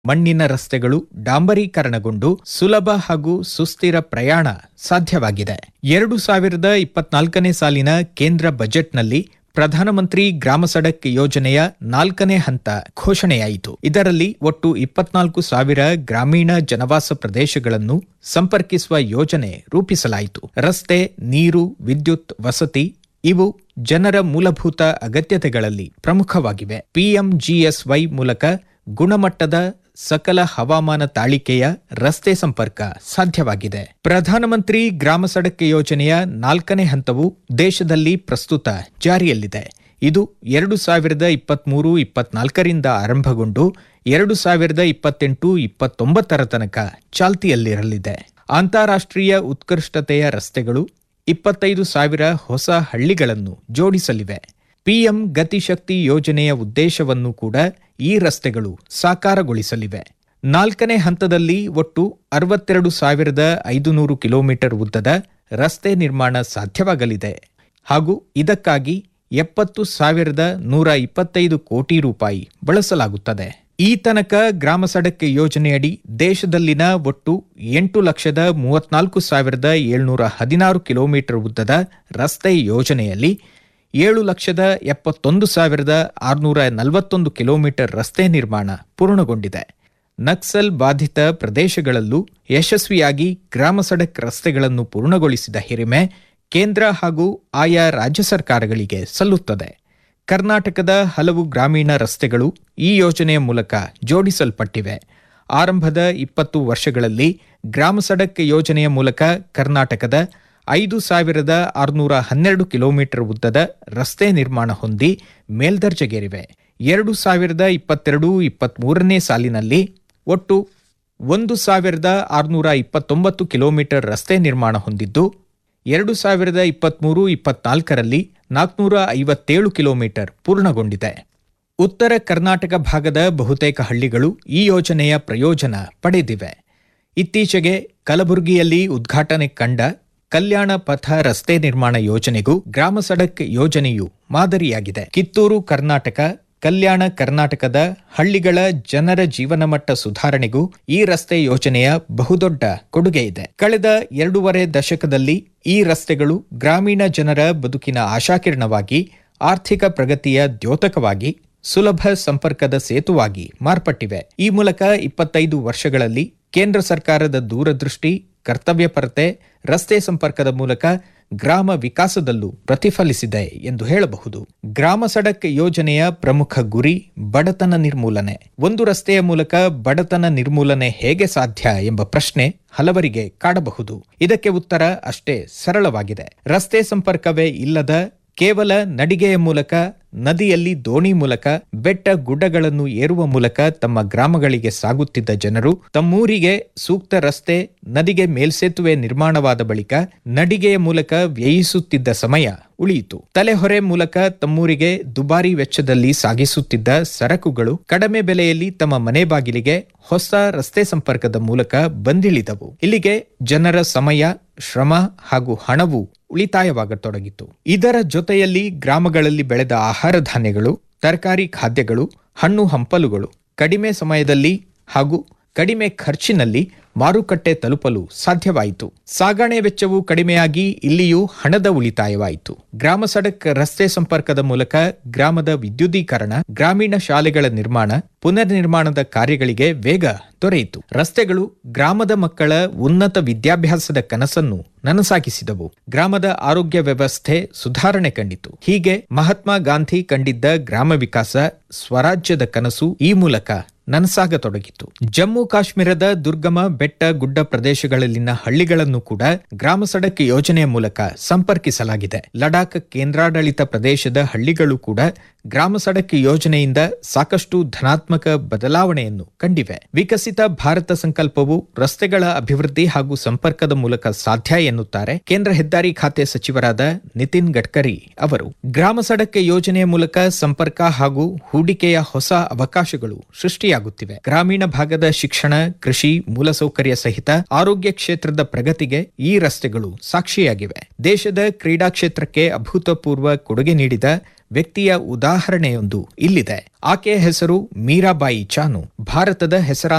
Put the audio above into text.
ಮಣ್ಣಿನ ರಸ್ತೆಗಳು ಡಾಂಬರೀಕರಣಗೊಂಡು ಸುಲಭ ಹಾಗೂ ಸುಸ್ಥಿರ ಪ್ರಯಾಣ ಸಾಧ್ಯವಾಗಿದೆ ಎರಡು ಸಾವಿರದ ಇಪ್ಪತ್ನಾಲ್ಕನೇ ಸಾಲಿನ ಕೇಂದ್ರ ಬಜೆಟ್ನಲ್ಲಿ ಪ್ರಧಾನಮಂತ್ರಿ ಗ್ರಾಮ ಸಡಕ್ ಯೋಜನೆಯ ನಾಲ್ಕನೇ ಹಂತ ಘೋಷಣೆಯಾಯಿತು ಇದರಲ್ಲಿ ಒಟ್ಟು ಇಪ್ಪತ್ನಾಲ್ಕು ಸಾವಿರ ಗ್ರಾಮೀಣ ಜನವಾಸ ಪ್ರದೇಶಗಳನ್ನು ಸಂಪರ್ಕಿಸುವ ಯೋಜನೆ ರೂಪಿಸಲಾಯಿತು ರಸ್ತೆ ನೀರು ವಿದ್ಯುತ್ ವಸತಿ ಇವು ಜನರ ಮೂಲಭೂತ ಅಗತ್ಯತೆಗಳಲ್ಲಿ ಪ್ರಮುಖವಾಗಿವೆ ಪಿಎಂಜಿಎಸ್ವೈ ಮೂಲಕ ಗುಣಮಟ್ಟದ ಸಕಲ ಹವಾಮಾನ ತಾಳಿಕೆಯ ರಸ್ತೆ ಸಂಪರ್ಕ ಸಾಧ್ಯವಾಗಿದೆ ಪ್ರಧಾನಮಂತ್ರಿ ಗ್ರಾಮ ಸಡಕ್ ಯೋಜನೆಯ ನಾಲ್ಕನೇ ಹಂತವು ದೇಶದಲ್ಲಿ ಪ್ರಸ್ತುತ ಜಾರಿಯಲ್ಲಿದೆ ಇದು ಎರಡು ಸಾವಿರದ ಇಪ್ಪತ್ಮೂರು ಇಪ್ಪತ್ನಾಲ್ಕರಿಂದ ಆರಂಭಗೊಂಡು ಎರಡು ಸಾವಿರದ ಇಪ್ಪತ್ತೆಂಟು ಇಪ್ಪತ್ತೊಂಬತ್ತರ ತನಕ ಚಾಲ್ತಿಯಲ್ಲಿರಲಿದೆ ಅಂತಾರಾಷ್ಟ್ರೀಯ ಉತ್ಕೃಷ್ಟತೆಯ ರಸ್ತೆಗಳು ಇಪ್ಪತ್ತೈದು ಸಾವಿರ ಹೊಸ ಹಳ್ಳಿಗಳನ್ನು ಜೋಡಿಸಲಿವೆ ಪಿಎಂ ಗತಿಶಕ್ತಿ ಯೋಜನೆಯ ಉದ್ದೇಶವನ್ನು ಕೂಡ ಈ ರಸ್ತೆಗಳು ಸಾಕಾರಗೊಳಿಸಲಿವೆ ನಾಲ್ಕನೇ ಹಂತದಲ್ಲಿ ಒಟ್ಟು ಅರವತ್ತೆರಡು ಸಾವಿರದ ಐದುನೂರು ಕಿಲೋಮೀಟರ್ ಉದ್ದದ ರಸ್ತೆ ನಿರ್ಮಾಣ ಸಾಧ್ಯವಾಗಲಿದೆ ಹಾಗೂ ಇದಕ್ಕಾಗಿ ಎಪ್ಪತ್ತು ಸಾವಿರದ ನೂರ ಇಪ್ಪತ್ತೈದು ಕೋಟಿ ರೂಪಾಯಿ ಬಳಸಲಾಗುತ್ತದೆ ಈ ತನಕ ಗ್ರಾಮ ಸಡಕ್ ಯೋಜನೆಯಡಿ ದೇಶದಲ್ಲಿನ ಒಟ್ಟು ಎಂಟು ಲಕ್ಷದ ಮೂವತ್ನಾಲ್ಕು ಸಾವಿರದ ಏಳ್ನೂರ ಹದಿನಾರು ಕಿಲೋಮೀಟರ್ ಉದ್ದದ ರಸ್ತೆ ಯೋಜನೆಯಲ್ಲಿ ಏಳು ಲಕ್ಷದ ಎಪ್ಪತ್ತೊಂದು ಸಾವಿರದ ಆರುನೂರ ನಲವತ್ತೊಂದು ಕಿಲೋಮೀಟರ್ ರಸ್ತೆ ನಿರ್ಮಾಣ ಪೂರ್ಣಗೊಂಡಿದೆ ನಕ್ಸಲ್ ಬಾಧಿತ ಪ್ರದೇಶಗಳಲ್ಲೂ ಯಶಸ್ವಿಯಾಗಿ ಗ್ರಾಮ ಸಡಕ್ ರಸ್ತೆಗಳನ್ನು ಪೂರ್ಣಗೊಳಿಸಿದ ಹಿರಿಮೆ ಕೇಂದ್ರ ಹಾಗೂ ಆಯಾ ರಾಜ್ಯ ಸರ್ಕಾರಗಳಿಗೆ ಸಲ್ಲುತ್ತದೆ ಕರ್ನಾಟಕದ ಹಲವು ಗ್ರಾಮೀಣ ರಸ್ತೆಗಳು ಈ ಯೋಜನೆಯ ಮೂಲಕ ಜೋಡಿಸಲ್ಪಟ್ಟಿವೆ ಆರಂಭದ ಇಪ್ಪತ್ತು ವರ್ಷಗಳಲ್ಲಿ ಗ್ರಾಮ ಸಡಕ್ ಯೋಜನೆಯ ಮೂಲಕ ಕರ್ನಾಟಕದ ಐದು ಸಾವಿರದ ಆರುನೂರ ಹನ್ನೆರಡು ಕಿಲೋಮೀಟರ್ ಉದ್ದದ ರಸ್ತೆ ನಿರ್ಮಾಣ ಹೊಂದಿ ಮೇಲ್ದರ್ಜೆಗೇರಿವೆ ಎರಡು ಸಾವಿರದ ಇಪ್ಪತ್ತೆರಡು ಇಪ್ಪತ್ಮೂರನೇ ಸಾಲಿನಲ್ಲಿ ಒಟ್ಟು ಒಂದು ಸಾವಿರದ ಆರುನೂರ ಇಪ್ಪತ್ತೊಂಬತ್ತು ಕಿಲೋಮೀಟರ್ ರಸ್ತೆ ನಿರ್ಮಾಣ ಹೊಂದಿದ್ದು ಎರಡು ಸಾವಿರದ ಇಪ್ಪತ್ಮೂರು ಇಪ್ಪತ್ನಾಲ್ಕರಲ್ಲಿ ನಾಲ್ಕುನೂರ ಐವತ್ತೇಳು ಕಿಲೋಮೀಟರ್ ಪೂರ್ಣಗೊಂಡಿದೆ ಉತ್ತರ ಕರ್ನಾಟಕ ಭಾಗದ ಬಹುತೇಕ ಹಳ್ಳಿಗಳು ಈ ಯೋಜನೆಯ ಪ್ರಯೋಜನ ಪಡೆದಿವೆ ಇತ್ತೀಚೆಗೆ ಕಲಬುರಗಿಯಲ್ಲಿ ಉದ್ಘಾಟನೆ ಕಂಡ ಕಲ್ಯಾಣ ಪಥ ರಸ್ತೆ ನಿರ್ಮಾಣ ಯೋಜನೆಗೂ ಗ್ರಾಮ ಸಡಕ್ ಯೋಜನೆಯು ಮಾದರಿಯಾಗಿದೆ ಕಿತ್ತೂರು ಕರ್ನಾಟಕ ಕಲ್ಯಾಣ ಕರ್ನಾಟಕದ ಹಳ್ಳಿಗಳ ಜನರ ಜೀವನಮಟ್ಟ ಸುಧಾರಣೆಗೂ ಈ ರಸ್ತೆ ಯೋಜನೆಯ ಬಹುದೊಡ್ಡ ಕೊಡುಗೆ ಇದೆ ಕಳೆದ ಎರಡೂವರೆ ದಶಕದಲ್ಲಿ ಈ ರಸ್ತೆಗಳು ಗ್ರಾಮೀಣ ಜನರ ಬದುಕಿನ ಆಶಾಕಿರಣವಾಗಿ ಆರ್ಥಿಕ ಪ್ರಗತಿಯ ದ್ಯೋತಕವಾಗಿ ಸುಲಭ ಸಂಪರ್ಕದ ಸೇತುವಾಗಿ ಮಾರ್ಪಟ್ಟಿವೆ ಈ ಮೂಲಕ ಇಪ್ಪತ್ತೈದು ವರ್ಷಗಳಲ್ಲಿ ಕೇಂದ್ರ ಸರ್ಕಾರದ ದೂರದೃಷ್ಟಿ ಕರ್ತವ್ಯಪರತೆ ರಸ್ತೆ ಸಂಪರ್ಕದ ಮೂಲಕ ಗ್ರಾಮ ವಿಕಾಸದಲ್ಲೂ ಪ್ರತಿಫಲಿಸಿದೆ ಎಂದು ಹೇಳಬಹುದು ಗ್ರಾಮ ಸಡಕ್ ಯೋಜನೆಯ ಪ್ರಮುಖ ಗುರಿ ಬಡತನ ನಿರ್ಮೂಲನೆ ಒಂದು ರಸ್ತೆಯ ಮೂಲಕ ಬಡತನ ನಿರ್ಮೂಲನೆ ಹೇಗೆ ಸಾಧ್ಯ ಎಂಬ ಪ್ರಶ್ನೆ ಹಲವರಿಗೆ ಕಾಡಬಹುದು ಇದಕ್ಕೆ ಉತ್ತರ ಅಷ್ಟೇ ಸರಳವಾಗಿದೆ ರಸ್ತೆ ಸಂಪರ್ಕವೇ ಇಲ್ಲದ ಕೇವಲ ನಡಿಗೆಯ ಮೂಲಕ ನದಿಯಲ್ಲಿ ದೋಣಿ ಮೂಲಕ ಬೆಟ್ಟ ಗುಡ್ಡಗಳನ್ನು ಏರುವ ಮೂಲಕ ತಮ್ಮ ಗ್ರಾಮಗಳಿಗೆ ಸಾಗುತ್ತಿದ್ದ ಜನರು ತಮ್ಮೂರಿಗೆ ಸೂಕ್ತ ರಸ್ತೆ ನದಿಗೆ ಮೇಲ್ಸೇತುವೆ ನಿರ್ಮಾಣವಾದ ಬಳಿಕ ನಡಿಗೆಯ ಮೂಲಕ ವ್ಯಯಿಸುತ್ತಿದ್ದ ಸಮಯ ಉಳಿಯಿತು ತಲೆಹೊರೆ ಮೂಲಕ ತಮ್ಮೂರಿಗೆ ದುಬಾರಿ ವೆಚ್ಚದಲ್ಲಿ ಸಾಗಿಸುತ್ತಿದ್ದ ಸರಕುಗಳು ಕಡಿಮೆ ಬೆಲೆಯಲ್ಲಿ ತಮ್ಮ ಮನೆ ಬಾಗಿಲಿಗೆ ಹೊಸ ರಸ್ತೆ ಸಂಪರ್ಕದ ಮೂಲಕ ಬಂದಿಳಿದವು ಇಲ್ಲಿಗೆ ಜನರ ಸಮಯ ಶ್ರಮ ಹಾಗೂ ಹಣವು ಉಳಿತಾಯವಾಗತೊಡಗಿತು ಇದರ ಜೊತೆಯಲ್ಲಿ ಗ್ರಾಮಗಳಲ್ಲಿ ಬೆಳೆದ ಆಹಾರ ಧಾನ್ಯಗಳು ತರಕಾರಿ ಖಾದ್ಯಗಳು ಹಣ್ಣು ಹಂಪಲುಗಳು ಕಡಿಮೆ ಸಮಯದಲ್ಲಿ ಹಾಗೂ ಕಡಿಮೆ ಖರ್ಚಿನಲ್ಲಿ ಮಾರುಕಟ್ಟೆ ತಲುಪಲು ಸಾಧ್ಯವಾಯಿತು ಸಾಗಣೆ ವೆಚ್ಚವು ಕಡಿಮೆಯಾಗಿ ಇಲ್ಲಿಯೂ ಹಣದ ಉಳಿತಾಯವಾಯಿತು ಗ್ರಾಮ ಸಡಕ್ ರಸ್ತೆ ಸಂಪರ್ಕದ ಮೂಲಕ ಗ್ರಾಮದ ವಿದ್ಯುದೀಕರಣ ಗ್ರಾಮೀಣ ಶಾಲೆಗಳ ನಿರ್ಮಾಣ ಪುನರ್ ನಿರ್ಮಾಣದ ಕಾರ್ಯಗಳಿಗೆ ವೇಗ ದೊರೆಯಿತು ರಸ್ತೆಗಳು ಗ್ರಾಮದ ಮಕ್ಕಳ ಉನ್ನತ ವಿದ್ಯಾಭ್ಯಾಸದ ಕನಸನ್ನು ನನಸಾಗಿಸಿದವು ಗ್ರಾಮದ ಆರೋಗ್ಯ ವ್ಯವಸ್ಥೆ ಸುಧಾರಣೆ ಕಂಡಿತು ಹೀಗೆ ಮಹಾತ್ಮ ಗಾಂಧಿ ಕಂಡಿದ್ದ ಗ್ರಾಮ ವಿಕಾಸ ಸ್ವರಾಜ್ಯದ ಕನಸು ಈ ಮೂಲಕ ನನಸಾಗತೊಡಗಿತು ಜಮ್ಮು ಕಾಶ್ಮೀರದ ದುರ್ಗಮ ಬೆಟ್ಟ ಗುಡ್ಡ ಪ್ರದೇಶಗಳಲ್ಲಿನ ಹಳ್ಳಿಗಳನ್ನು ಕೂಡ ಗ್ರಾಮ ಸಡಕ್ ಯೋಜನೆಯ ಮೂಲಕ ಸಂಪರ್ಕಿಸಲಾಗಿದೆ ಲಡಾಖ್ ಕೇಂದ್ರಾಡಳಿತ ಪ್ರದೇಶದ ಹಳ್ಳಿಗಳು ಕೂಡ ಗ್ರಾಮ ಸಡಕ್ ಯೋಜನೆಯಿಂದ ಸಾಕಷ್ಟು ಧನಾತ್ಮಕ ಬದಲಾವಣೆಯನ್ನು ಕಂಡಿವೆ ವಿಕಸಿತ ಭಾರತ ಸಂಕಲ್ಪವು ರಸ್ತೆಗಳ ಅಭಿವೃದ್ಧಿ ಹಾಗೂ ಸಂಪರ್ಕದ ಮೂಲಕ ಸಾಧ್ಯ ಎನ್ನುತ್ತಾರೆ ಕೇಂದ್ರ ಹೆದ್ದಾರಿ ಖಾತೆ ಸಚಿವರಾದ ನಿತಿನ್ ಗಡ್ಕರಿ ಅವರು ಗ್ರಾಮ ಸಡಕ್ ಯೋಜನೆಯ ಮೂಲಕ ಸಂಪರ್ಕ ಹಾಗೂ ಹೂಡಿಕೆಯ ಹೊಸ ಅವಕಾಶಗಳು ಸೃಷ್ಟಿಯಾಗುತ್ತಿವೆ ಗ್ರಾಮೀಣ ಭಾಗದ ಶಿಕ್ಷಣ ಕೃಷಿ ಮೂಲಸೌಕರ್ಯ ಸಹಿತ ಆರೋಗ್ಯ ಕ್ಷೇತ್ರದ ಪ್ರಗತಿಗೆ ಈ ರಸ್ತೆಗಳು ಸಾಕ್ಷಿಯಾಗಿವೆ ದೇಶದ ಕ್ರೀಡಾ ಕ್ಷೇತ್ರಕ್ಕೆ ಅಭೂತಪೂರ್ವ ಕೊಡುಗೆ ನೀಡಿದ ವ್ಯಕ್ತಿಯ ಉದಾಹರಣೆಯೊಂದು ಇಲ್ಲಿದೆ ಆಕೆಯ ಹೆಸರು ಮೀರಾಬಾಯಿ ಚಾನು ಭಾರತದ ಹೆಸರಾಂತ